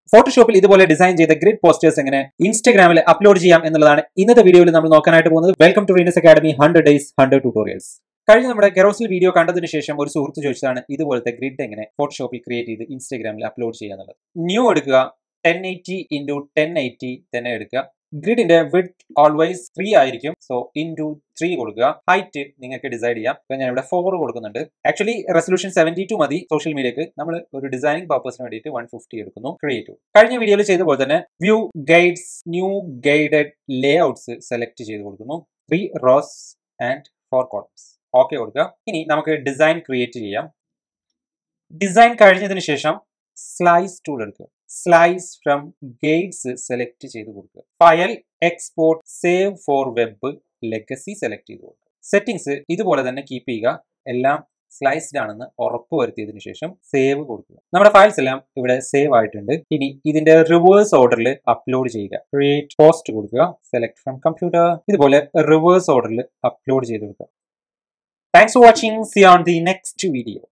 ഫോട്ടോഷോപ്പിൽ ഇതുപോലെ ഡിസൈൻ ചെയ്ത grid posters എങ്ങനെ ഇൻസ്റ്റാഗ്രാമിൽ അപ്ലോഡ് ചെയ്യാം എന്നുള്ളതാണ് ഇന്നത്തെ വീഡിയോയിൽ നമ്മൾ നോക്കാനായിട്ട് പോകുന്നത് welcome to Reena's academy hundred days hundred tutorials കഴിഞ്ഞ നമ്മുടെ കെറോസിൽ വീഡിയോ കണ്ടതിന് ശേഷം ഒരു സുഹൃത്ത് ചോദിച്ചതാണ് ഇതുപോലത്തെ ഗ്രിഡ് എങ്ങനെ ഫോട്ടോഷോപ്പിൽ ക്രിയേറ്റ് ചെയ്ത് ഇൻസ്റ്റാഗ്രാമിൽ അപ്ലോഡ് ചെയ്യുക എന്നുള്ളത് ന്യൂ എടുക്കുക ten eighty into ten eighty തന്നെ എടുക്കുക ഗ്രിഡിന്റെ വിഡ് ഓൾവേസ് ത്രീ ആയിരിക്കും സോ ഇൻറ്റു ത്രീ കൊടുക്കുക ഹൈറ്റ് നിങ്ങൾക്ക് ഡിസൈഡ് ചെയ്യാം ഇപ്പൊ ഞാൻ ഇവിടെ ഫോർ കൊടുക്കുന്നുണ്ട് ആക്ച്വലി റെസൊല്യൂഷൻ സെവന്റി ടു മതി സോഷ്യൽ മീഡിയക്ക് നമ്മൾ ഒരു ഡിസൈനിങ് പർപ്പസിന് വേണ്ടിയിട്ട് വൺ ഫിഫ്റ്റി എടുക്കുന്നു ക്രിയേറ്റീവ് കഴിഞ്ഞ വീഡിയോയിൽ ചെയ്ത പോലെ തന്നെ view guides new guided layouts select ചെയ്ത് കൊടുക്കുന്നു three rows and four columns okay കൊടുക്കുക ഇനി നമുക്ക് ഡിസൈൻ ക്രിയേറ്റ് ചെയ്യാം ഡിസൈൻ കഴിഞ്ഞതിന് ശേഷം സ്ലൈസ് ടൂൾ എടുക്കുക സ്ലൈസ് ഫ്രം ഗൈഡ്സ് സെലക്ട് ചെയ്ത് കൊടുക്കുക file export save for web legacy select ചെയ്ത് കൊടുക്കുക സെറ്റിംഗ്സ് ഇതുപോലെ തന്നെ കീപ്പ് ചെയ്യുക എല്ലാം സ്ലൈസ്ഡ് ആണെന്ന് ഉറപ്പ് വരുത്തിയതിനു ശേഷം സേവ് കൊടുക്കുക നമ്മുടെ ഫയൽസ് എല്ലാം ഇവിടെ സേവ് ആയിട്ടുണ്ട് ഇനി ഇതിന്റെ റിവേഴ്സ് ഓർഡറിൽ അപ്ലോഡ് ചെയ്യുക ക്രിയേറ്റ് പോസ്റ്റ് കൊടുക്കുക സെലക്ട് ഫ്രം കമ്പ്യൂട്ടർ ഇതുപോലെ റിവേഴ്സ് ഓർഡറിൽ അപ്ലോഡ് ചെയ്ത് കൊടുക്കുക thanks for watching see on the next video